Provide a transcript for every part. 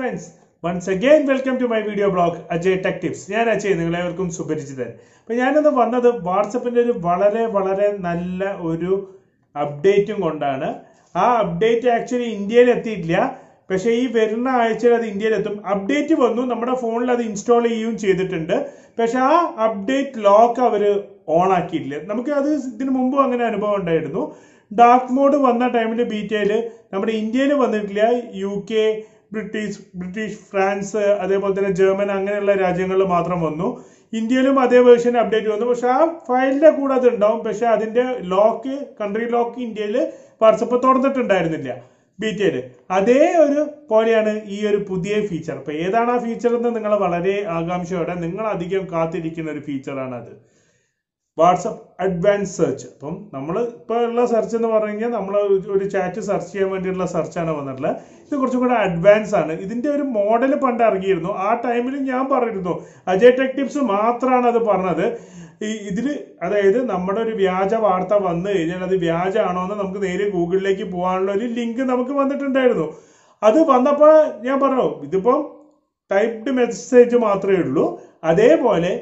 friends once again welcome to my video blog Ajay tech tips ഞാൻ അജയ് നിങ്ങളെവർക്കും സുപരിചിതൻ അപ്പൊ ഞാനിന്ന് വന്നത് വാട്സപ്പിന്റെ ഒരു വളരെ വളരെ നല്ല ഒരു അപ്ഡേറ്റും കൊണ്ടാണ് ആ അപ്ഡേറ്റ് ആക്ച്വലി ഇന്ത്യയിൽ എത്തിയിട്ടില്ല പക്ഷേ ഈ വരുന്ന ആഴ്ചയിൽ അത് ഇന്ത്യയിൽ എത്തും അപ്ഡേറ്റ് വന്നു നമ്മുടെ ഫോണിൽ അത് ഇൻസ്റ്റാൾ ചെയ്യുകയും ചെയ്തിട്ടുണ്ട് പക്ഷെ ആ അപ്ഡേറ്റ് ലോക്ക് അവർ ഓൺ ആക്കിയിട്ടില്ല നമുക്ക് അത് ഇതിനു മുമ്പും അങ്ങനെ അനുഭവം ഉണ്ടായിരുന്നു ഡാർക്ക് മോഡ് വന്ന ടൈമിൽ ബീറ്റയിൽ നമ്മുടെ ഇന്ത്യയിൽ വന്നിട്ടില്ല U K British British France അതേപോലെ തന്നെ ജർമ്മൻ അങ്ങനെയുള്ള രാജ്യങ്ങളിൽ മാത്രം വന്നു ഇന്ത്യയിലും അതേ വേർഷൻ അപ്ഡേറ്റ് വന്നു പക്ഷെ ആ ഫയലിന്റെ കൂടെ അത് ഉണ്ടാവും പക്ഷെ അതിന്റെ ലോക്ക് കൺട്രി ലോക്ക് ഇന്ത്യയിൽ വാട്സപ്പ് തുറന്നിട്ടുണ്ടായിരുന്നില്ല ബീറ്റയിൽ അതേ ഒരു പോലെയാണ് ഈ ഒരു പുതിയ ഫീച്ചർ അപ്പൊ ഏതാണ് ആ ഫീച്ചർ എന്ന് നിങ്ങൾ വളരെ ആകാംക്ഷയോടെ നിങ്ങൾ അധികം കാത്തിരിക്കുന്ന ഒരു ഫീച്ചറാണ് അത് വാട്സപ്പ് അഡ്വാൻസ് സെർച്ച് അപ്പം നമ്മൾ ഇപ്പോൾ ഉള്ള സെർച്ച് എന്ന് പറഞ്ഞു കഴിഞ്ഞാൽ നമ്മൾ ഒരു ചാറ്റ് സെർച്ച് ചെയ്യാൻ വേണ്ടിയുള്ള സെർച്ചാണ് വന്നിട്ടുള്ളത് ഇത് കുറച്ചും കൂടെ അഡ്വാൻസ് ആണ് ഇതിന്റെ ഒരു മോഡൽ പണ്ട് ഇറങ്ങിയിരുന്നു ആ ടൈമിൽ ഞാൻ പറഞ്ഞിരുന്നു അജയ് ടെക് ടിപ്സ് മാത്രമാണ് അത് പറഞ്ഞത് ഈ ഇതിൽ അതായത് നമ്മുടെ ഒരു വ്യാജ വാർത്ത വന്നു കഴിഞ്ഞാൽ അത് വ്യാജമാണോ എന്ന് നമുക്ക് നേരെ ഗൂഗിളിലേക്ക് പോകാനുള്ള ഒരു ലിങ്ക് നമുക്ക് വന്നിട്ടുണ്ടായിരുന്നു അത് വന്നപ്പോൾ ഞാൻ പറഞ്ഞു ഇതിപ്പം ടൈപ്ഡ് മെസ്സേജ് മാത്രമേ ഉള്ളൂ അതേപോലെ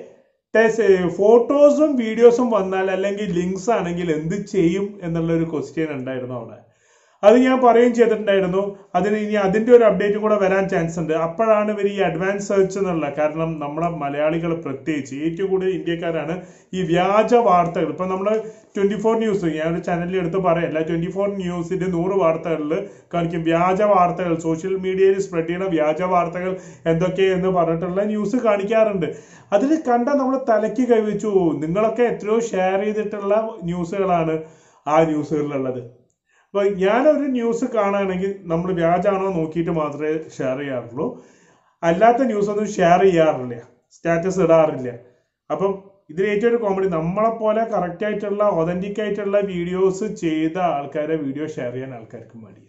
ഫോട്ടോസും വീഡിയോസും വന്നാൽ അല്ലെങ്കിൽ ലിങ്ക്സ് ആണെങ്കിൽ എന്ത് ചെയ്യും എന്നുള്ള ഒരു ക്വസ്റ്റ്യൻ ഉണ്ടായിരുന്നു അവിടെ അത് ഞാൻ പറയുകയും ചെയ്തിട്ടുണ്ടായിരുന്നു അതിന് ഇനി അതിന്റെ ഒരു അപ്ഡേറ്റും കൂടെ വരാൻ ചാൻസ് ഉണ്ട് അപ്പോഴാണ് ഇവർ ഈ അഡ്വാൻസ് സെർച്ച് എന്നുള്ള കാരണം നമ്മുടെ മലയാളികൾ പ്രത്യേകിച്ച് ഏറ്റവും കൂടുതൽ ഇന്ത്യക്കാരാണ് ഈ വ്യാജ വാർത്തകൾ ഇപ്പൊ നമ്മൾ ട്വന്റി ഫോർ ന്യൂസ് ഞാൻ ഒരു ചാനലിൽ എടുത്ത് പറയല്ല ട്വന്റി ഫോർ ന്യൂസിന്റെ നൂറ് വാർത്തകളിൽ കാണിക്കും വ്യാജ വാർത്തകൾ സോഷ്യൽ മീഡിയയിൽ സ്പ്രെഡ് ചെയ്യുന്ന വ്യാജ വാർത്തകൾ എന്തൊക്കെയെന്ന് പറഞ്ഞിട്ടുള്ള ന്യൂസ് കാണിക്കാറുണ്ട് അതിൽ കണ്ട നമ്മൾ തലയ്ക്ക് കൈവച്ചു പോകും നിങ്ങളൊക്കെ എത്രയോ ഷെയർ ചെയ്തിട്ടുള്ള ന്യൂസുകളാണ് ആ ന്യൂസുകളിലുള്ളത് അപ്പൊ ഞാനൊരു ന്യൂസ് കാണുകയാണെങ്കിൽ നമ്മൾ വ്യാജാണോ നോക്കിയിട്ട് മാത്രമേ ഷെയർ ചെയ്യാറുള്ളൂ അല്ലാത്ത ന്യൂസ് ഒന്നും ഷെയർ ചെയ്യാറില്ല സ്റ്റാറ്റസ് ഇടാറില്ല അപ്പം ഇതിൽ ഏറ്റവും ഒരു കോമഡി നമ്മളെ പോലെ കറക്റ്റ് ആയിട്ടുള്ള ഒതന്റിക് ആയിട്ടുള്ള വീഡിയോസ് ചെയ്ത ആൾക്കാരെ വീഡിയോ ഷെയർ ചെയ്യാൻ ആൾക്കാർക്ക് മടിയാണ്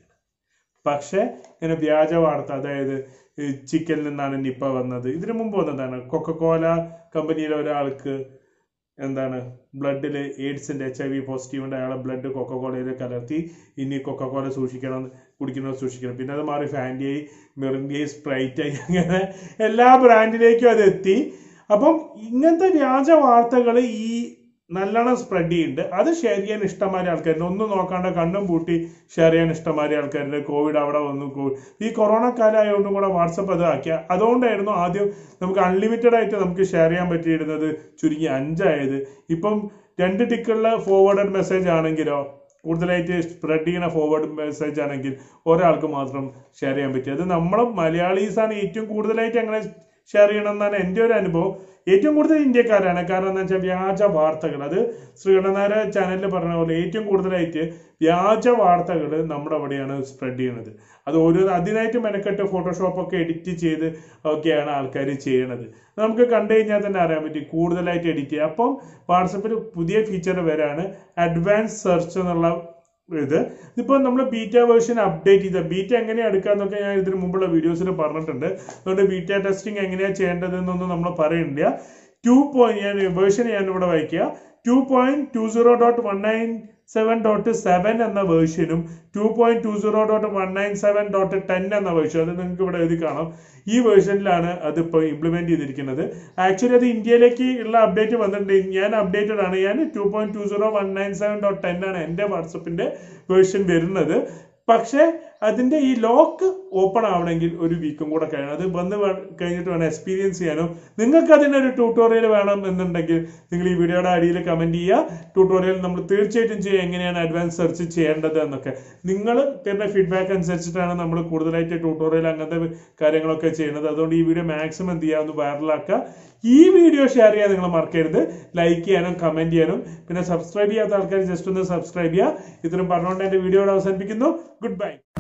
പക്ഷെ ഇങ്ങനെ വ്യാജ വാർത്ത അതായത് ചിക്കനിൽ നിന്നാണ് നിപ്പ വന്നത് ഇതിനു മുമ്പ് വന്നതാണ് കൊക്കക്കോല കമ്പനിയിലെ ഒരാൾക്ക് എന്താണ് ബ്ലഡിൽ എയ്ഡ്സിന്റെ എച്ച് ഐ വി പോസിറ്റീവിന്റെ അയാളെ ബ്ലഡ് കൊക്കക്കോളയിൽ കലർത്തി ഇനി കൊക്കക്കോല സൂക്ഷിക്കണം കുടിക്കുന്നത് സൂക്ഷിക്കണം പിന്നെ അത് മാറി ഫാൻഡിയായി മെറിൻഡിയായി സ്പ്രൈറ്റായി അങ്ങനെ എല്ലാ ബ്രാൻഡിലേക്കും അത് എത്തി അപ്പം ഇങ്ങനത്തെ വ്യാജ വാർത്തകൾ ഈ നല്ലോണം സ്പ്രെഡ് ചെയ്യുന്നുണ്ട് അത് ഷെയർ ചെയ്യാൻ ഇഷ്ടംമാരെ ആൾക്കാരുണ്ട് ഒന്നും നോക്കാണ്ട് കണ്ണും പൂട്ടി ഷെയർ ചെയ്യാൻ ഇഷ്ടംമാരെ ആൾക്കാരുണ്ട് കോവിഡ് അവിടെ വന്നു ഈ കൊറോണ കാലമായതുകൊണ്ടും കൂടെ വാട്സപ്പ് അത് ആക്കിയ അതുകൊണ്ടായിരുന്നു ആദ്യം നമുക്ക് അൺലിമിറ്റഡ് ആയിട്ട് നമുക്ക് ഷെയർ ചെയ്യാൻ പറ്റിയിരുന്നത് ചുരുങ്ങി അഞ്ചായത് ഇപ്പം രണ്ട് ടിക്കുള്ള ഫോർവേഡഡ് മെസ്സേജ് ആണെങ്കിലോ കൂടുതലായിട്ട് സ്പ്രെഡ് ചെയ്യുന്ന ഫോർവേഡ് മെസ്സേജ് ആണെങ്കിൽ ഒരാൾക്ക് മാത്രം ഷെയർ ചെയ്യാൻ പറ്റും അത് നമ്മൾ മലയാളീസാണ് ഏറ്റവും കൂടുതലായിട്ട് അങ്ങനെ ഷെയർ ചെയ്യണം എന്നാണ് എൻ്റെ ഒരു അനുഭവം ഏറ്റവും കൂടുതൽ ഇന്ത്യക്കാരാണ് കാരണം എന്താ വെച്ചാൽ വ്യാജ വാർത്തകൾ അത് ശ്രീകണ്ഠനാര ചാനലിൽ പറഞ്ഞ പോലെ ഏറ്റവും കൂടുതലായിട്ട് വ്യാജ വാർത്തകൾ നമ്മുടെ അവിടെയാണ് സ്പ്രെഡ് ചെയ്യുന്നത് അത് ഓരോ അതിനായിട്ട് മെനക്കെട്ട് ഫോട്ടോഷോപ്പ് ഒക്കെ എഡിറ്റ് ചെയ്ത് ഒക്കെയാണ് ആൾക്കാർ ചെയ്യണത് നമുക്ക് കണ്ടു കഴിഞ്ഞാൽ തന്നെ അറിയാൻ പറ്റും കൂടുതലായിട്ട് എഡിറ്റ് ചെയ്യുക അപ്പം വാട്സപ്പിൽ പുതിയ ഫീച്ചർ വരാണ് അഡ്വാൻസ് സെർച്ച് എന്നുള്ള ഇത് ഇതിപ്പോൾ നമ്മൾ ബീറ്റ വേർഷൻ അപ്ഡേറ്റ് ചെയ്ത ബീറ്റ എങ്ങനെയാണ് എടുക്കാന്നൊക്കെ ഞാൻ ഇതിന് മുമ്പുള്ള വീഡിയോസിൽ പറഞ്ഞിട്ടുണ്ട് അതുകൊണ്ട് ബീറ്റ ടെസ്റ്റിംഗ് എങ്ങനെയാണ് ചെയ്യേണ്ടതെന്നൊന്നും നമ്മൾ പറയുന്നില്ല ടു പോയിന്റ് ഞാൻ വേർഷൻ ഞാൻ ഇവിടെ വായിക്കുക two point two zero dot one nine seven dot seven എന്ന വേർഷനും two point two zero dot one nine seven dot ten എന്ന വേർഷൻ അത് നിങ്ങൾക്ക് ഇവിടെ എഴുതി കാണാം ഈ വേർഷനിലാണ് അതിപ്പോൾ ഇംപ്ലിമെന്റ് ചെയ്തിരിക്കുന്നത് ആക്ച്വലി അത് ഇന്ത്യയിലേക്ക് ഉള്ള അപ്ഡേറ്റ് വന്നിട്ടുണ്ട് ഞാൻ അപ്ഡേറ്റഡ് ആണ് ഞാൻ two point two zero one nine seven dot ten ആണ് എൻ്റെ വാട്സപ്പിന്റെ വേർഷൻ വരുന്നത് പക്ഷേ അതിന്റെ ഈ ലോക്ക് ഓപ്പൺ ആവണമെങ്കിൽ ഒരു വീക്കും കൂടെ കഴിയണം അത് വന്ന് കഴിഞ്ഞിട്ട് വേണം എക്സ്പീരിയൻസ് ചെയ്യാനോ നിങ്ങൾക്ക് അതിനൊരു ട്യൂട്ടോറിയൽ വേണം എന്നുണ്ടെങ്കിൽ നിങ്ങൾ ഈ വീഡിയോയുടെ അടിയിൽ കമന്റ് ചെയ്യുക ട്യൂട്ടോറിയൽ നമ്മൾ തീർച്ചയായിട്ടും ചെയ്യുക എങ്ങനെയാണ് അഡ്വാൻസ് സെർച്ച് ചെയ്യേണ്ടത് എന്നൊക്കെ നിങ്ങൾ തരുന്ന ഫീഡ്ബാക്ക് അനുസരിച്ചിട്ടാണ് നമ്മൾ കൂടുതലായിട്ട് ട്യൂട്ടോറിയൽ അങ്ങനത്തെ കാര്യങ്ങളൊക്കെ ചെയ്യുന്നത് അതുകൊണ്ട് ഈ വീഡിയോ മാക്സിമം എന്ത് ചെയ്യുക ഒന്ന് വൈറലാക്കുക ഈ വീഡിയോ ഷെയർ ചെയ്യാൻ നിങ്ങൾ മറക്കരുത് ലൈക്ക് ചെയ്യാനും കമന്റ് ചെയ്യാനും പിന്നെ സബ്സ്ക്രൈബ് ചെയ്യാത്ത ആൾക്കാർ ജസ്റ്റ് ഒന്ന് സബ്സ്ക്രൈബ് ചെയ്യുക ഇത്രയും പറഞ്ഞുകൊണ്ട് എൻ്റെ വീഡിയോയുടെ അവസാനിപ്പിക്കുന്നു ഗുഡ് ബൈ